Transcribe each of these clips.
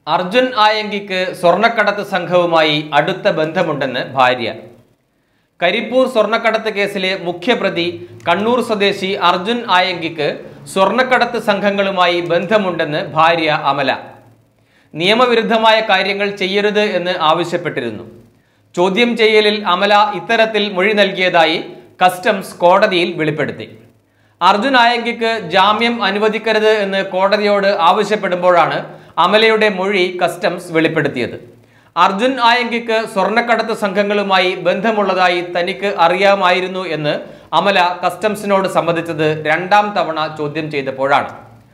അർജുൻ ആയങ്കിക്ക് സ്വർണ്ണക്കടത്ത് സംഘവുമായി അടുത്ത ബന്ധമുണ്ടെന്ന് ഭാര്യ കരിപ്പൂർ സ്വർണ്ണക്കടത്ത് കേസിലെ മുഖ്യപ്രതി കണ്ണൂർ സ്വദേശി അർജുൻ ആയങ്കിക്ക് സ്വർണ്ണക്കടത്ത് സംഘങ്ങളുമായി ബന്ധമുണ്ടെന്ന് ഭാര്യ അമല നിയമവിരുദ്ധമായ കാര്യങ്ങൾ ചെയ്യരുത് എന്ന് ആവശ്യപ്പെട്ടിരുന്നു ചോദ്യം ചെയ്യലിൽ അമല ഇത്തരത്തിൽ മൊഴി നൽകിയതായി കസ്റ്റംസ് കോടതിയിൽ വെളിപ്പെടുത്തി അർജുൻ ആയങ്കിക്ക് ജാമ്യം അനുവദിക്കരുത് എന്ന് കോടതിയോട് ആവശ്യപ്പെടുമ്പോഴാണ് അമലയുടെ മൊഴി കസ്റ്റംസ് വെളിപ്പെടുത്തിയത് അർജുൻ ആയങ്കിക്ക് സ്വർണ്ണക്കടത്ത് സംഘങ്ങളുമായി ബന്ധമുള്ളതായി തനിക്ക് അറിയാമായിരുന്നു എന്ന് അമല കസ്റ്റംസിനോട് സമ്മതിച്ചത് രണ്ടാം തവണ ചോദ്യം ചെയ്തപ്പോഴാണ്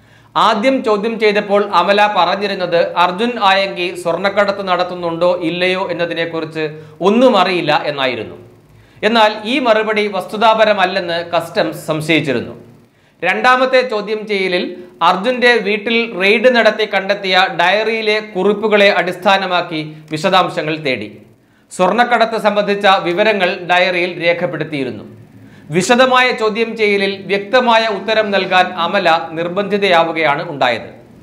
ആദ്യം ചോദ്യം ചെയ്തപ്പോൾ അമല പറഞ്ഞിരുന്നത് അർജുൻ ആയങ്കി സ്വർണ്ണക്കടത്ത് നടത്തുന്നുണ്ടോ ഇല്ലയോ എന്നതിനെക്കുറിച്ച് ഒന്നും അറിയില്ല എന്നായിരുന്നു എന്നാൽ ഈ മറുപടി വസ്തുതാപരമല്ലെന്ന് കസ്റ്റംസ് സംശയിച്ചിരുന്നു രണ്ടാമത്തെ ചോദ്യം ചെയ്യലിൽ അർജുന്റെ വീട്ടിൽ റെയ്ഡ് നടത്തി കണ്ടെത്തിയ ഡയറിയിലെ കുറിപ്പുകളെ അടിസ്ഥാനമാക്കി വിശദാംശങ്ങൾ തേടി സ്വർണ്ണക്കടത്ത് സംബന്ധിച്ച വിവരങ്ങൾ ഡയറിയിൽ രേഖപ്പെടുത്തിയിരുന്നു വിശദമായ ചോദ്യം ചെയ്യലിൽ വ്യക്തമായ ഉത്തരം നൽകാൻ അമല നിർബന്ധിതയാവുകയാണ് ഉണ്ടായത്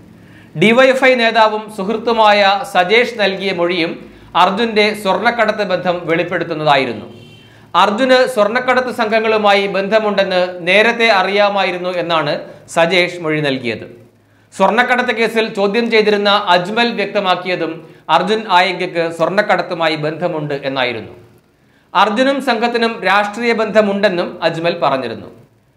ഡിവൈഎഫ്ഐ നേതാവും സുഹൃത്തുമായ സജേഷ് നൽകിയ മൊഴിയും അർജുന്റെ സ്വർണ്ണക്കടത്ത് ബന്ധം വെളിപ്പെടുത്തുന്നതായിരുന്നു അർജുന് സ്വർണ്ണക്കടത്ത് സംഘങ്ങളുമായി ബന്ധമുണ്ടെന്ന് നേരത്തെ അറിയാമായിരുന്നു എന്നാണ് സജേഷ് മൊഴി നൽകിയത് സ്വർണ്ണക്കടത്ത് കേസിൽ ചോദ്യം ചെയ്തിരുന്ന അജ്മൽ വ്യക്തമാക്കിയതും അർജുൻ ആയങ്കയ്ക്ക് സ്വർണ്ണക്കടത്തുമായി ബന്ധമുണ്ട് എന്നായിരുന്നു അർജുനും സംഘത്തിനും രാഷ്ട്രീയ ബന്ധമുണ്ടെന്നും അജ്മൽ പറഞ്ഞിരുന്നു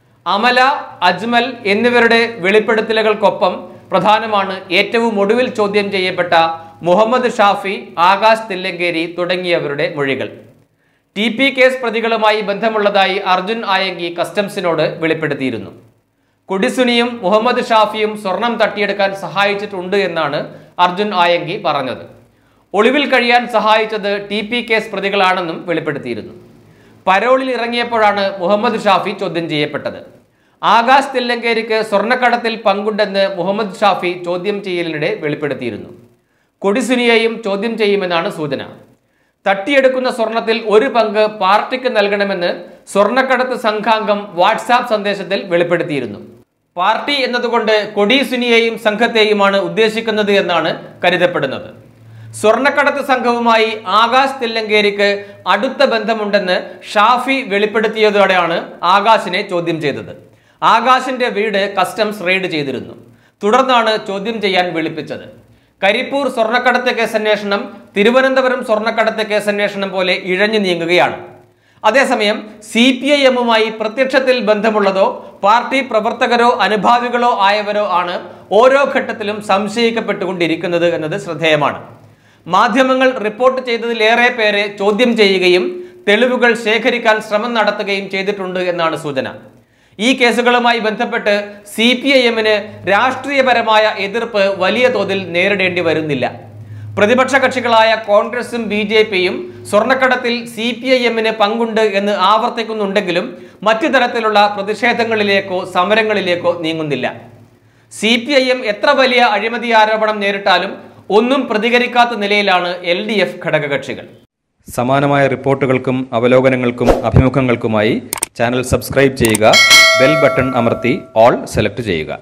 അമല അജ്മൽ എന്നിവരുടെ വെളിപ്പെടുത്തലുകൾക്കൊപ്പം പ്രധാനമാണ് ഏറ്റവും ഒടുവിൽ ചോദ്യം ചെയ്യപ്പെട്ട മുഹമ്മദ് ഷാഫി ആകാശ് തില്ലങ്കേരി തുടങ്ങിയവരുടെ മൊഴികൾ ടി പി കേസ് പ്രതികളുമായി ബന്ധമുള്ളതായി അർജുൻ ആയങ്കി കസ്റ്റംസിനോട് വെളിപ്പെടുത്തിയിരുന്നു കൊടിസുനിയും മുഹമ്മദ് ഷാഫിയും സ്വർണം തട്ടിയെടുക്കാൻ സഹായിച്ചിട്ടുണ്ട് എന്നാണ് അർജുൻ ആയങ്കി പറഞ്ഞത് ഒളിവിൽ കഴിയാൻ സഹായിച്ചത് ടി പി കേസ് പ്രതികളാണെന്നും വെളിപ്പെടുത്തിയിരുന്നു പരോളിൽ ഇറങ്ങിയപ്പോഴാണ് മുഹമ്മദ് ഷാഫി ചോദ്യം ചെയ്യപ്പെട്ടത് ആകാശ് തില്ലങ്കേരിക്ക് സ്വർണ്ണക്കടത്തിൽ പങ്കുണ്ടെന്ന് മുഹമ്മദ് ഷാഫി ചോദ്യം ചെയ്യലിനിടെ വെളിപ്പെടുത്തിയിരുന്നു കൊടിസുനിയെയും ചോദ്യം ചെയ്യുമെന്നാണ് സൂചന തട്ടിയെടുക്കുന്ന സ്വർണത്തിൽ ഒരു പങ്ക് പാർട്ടിക്ക് നൽകണമെന്ന് സ്വർണ്ണക്കടത്ത് സംഘാംഗം വാട്സാപ്പ് സന്ദേശത്തിൽ വെളിപ്പെടുത്തിയിരുന്നു പാർട്ടി എന്നതുകൊണ്ട് കൊടിസുനിയെയും സംഘത്തെയുമാണ് ഉദ്ദേശിക്കുന്നത് എന്നാണ് കരുതപ്പെടുന്നത് സ്വർണ്ണക്കടത്ത് സംഘവുമായി ആകാശ് തില്ലങ്കേരിക്ക് അടുത്ത ബന്ധമുണ്ടെന്ന് ഷാഫി വെളിപ്പെടുത്തിയതോടെയാണ് ആകാശിനെ ചോദ്യം ചെയ്തത് ആകാശിന്റെ വീട് കസ്റ്റംസ് റെയ്ഡ് ചെയ്തിരുന്നു തുടർന്നാണ് ചോദ്യം ചെയ്യാൻ വിളിപ്പിച്ചത് കരിപ്പൂർ സ്വർണ്ണക്കടത്ത് കേസന്വേഷണം തിരുവനന്തപുരം സ്വർണ്ണക്കടത്ത് കേസന്വേഷണം പോലെ ഇഴഞ്ഞു നീങ്ങുകയാണ് അതേസമയം സി പി ഐ എമ്മുമായി പ്രത്യക്ഷത്തിൽ ബന്ധമുള്ളതോ പാർട്ടി പ്രവർത്തകരോ അനുഭാവികളോ ആയവരോ ആണ് ഓരോ ഘട്ടത്തിലും സംശയിക്കപ്പെട്ടുകൊണ്ടിരിക്കുന്നത് എന്നത് ശ്രദ്ധേയമാണ് മാധ്യമങ്ങൾ റിപ്പോർട്ട് ചെയ്തതിലേറെ പേരെ ചോദ്യം ചെയ്യുകയും തെളിവുകൾ ശേഖരിക്കാൻ ശ്രമം നടത്തുകയും ചെയ്തിട്ടുണ്ട് എന്നാണ് സൂചന ഈ കേസുകളുമായി ബന്ധപ്പെട്ട് സി പി ഐ എമ്മിന് രാഷ്ട്രീയപരമായ എതിർപ്പ് വലിയ തോതിൽ നേരിടേണ്ടി വരുന്നില്ല പ്രതിപക്ഷ കക്ഷികളായ കോൺഗ്രസും ബി ജെ പിയും സ്വർണ്ണക്കടത്തിൽ സി പി ഐ എമ്മിന് പങ്കുണ്ട് എന്ന് ആവർത്തിക്കുന്നുണ്ടെങ്കിലും മറ്റു തരത്തിലുള്ള പ്രതിഷേധങ്ങളിലേക്കോ സമരങ്ങളിലേക്കോ നീങ്ങുന്നില്ല സി പി ഐ എം എത്ര വലിയ അഴിമതി ആരോപണം നേരിട്ടാലും ഒന്നും പ്രതികരിക്കാത്ത നിലയിലാണ് എൽ ഡി എഫ് ഘടകകക്ഷികൾ സമാനമായ റിപ്പോർട്ടുകൾക്കും അവലോകനങ്ങൾക്കും അഭിമുഖങ്ങൾക്കുമായി ചാനൽ സബ്സ്ക്രൈബ് ചെയ്യുക ബെൽ ബട്ടൺ അമർത്തി ഓൾ സെലക്ട് ചെയ്യുക